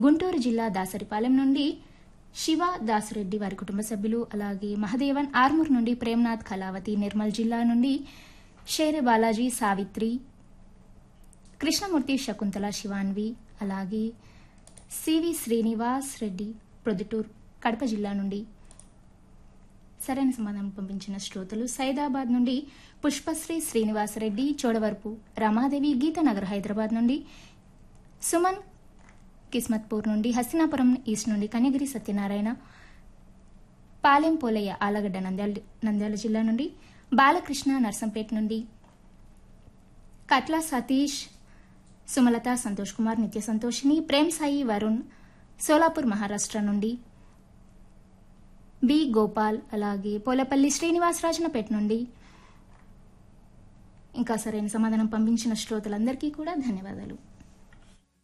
గుంటూరు జిల్లా దాసరిపాలెం నుండి శివ దాసిరెడ్డి వారి కుటుంబ సభ్యులు అలాగే మహదేవన్ ఆర్మూర్ నుండి ప్రేమ్నాథ్ కళావతి నిర్మల్ జిల్లా నుండి షేరే బాలాజీ సావిత్రి కృష్ణమూర్తి శకుంతల శివాన్వి అలాగే సివి శ్రీనివాస్ రెడ్డి ప్రొద్దుటూర్ కడప జిల్లా నుండి సరైన సమాధానం పంపించిన శ్రోతలు సైదాబాద్ నుండి పుష్పశ్రీ శ్రీనివాసరెడ్డి చోడవరపు రమాదేవి గీతానగర్ హైదరాబాద్ నుండి సుమన్ కిస్మత్పూర్ నుండి హస్తినాపురం ఈస్ట్ నుండి కనిగిరి సత్యనారాయణ పాలెం పోలయ్య ఆలగడ్డ నంద్యాల నంద్యాల జిల్లా నుండి బాలకృష్ణ నర్సంపేట నుండి కట్ల సతీష్ సుమలత సంతోష్ కుమార్ నిత్య సంతోషిని ప్రేమ్ సాయి వరుణ్ సోలాపూర్ మహారాష్ట్ర నుండి బి గోపాల్ అలాగే పోలపల్లి శ్రీనివాసరాజనపేట నుండి ఇంకా సరైన సమాధానం పంపించిన శ్రోతలందరికీ కూడా ధన్యవాదాలు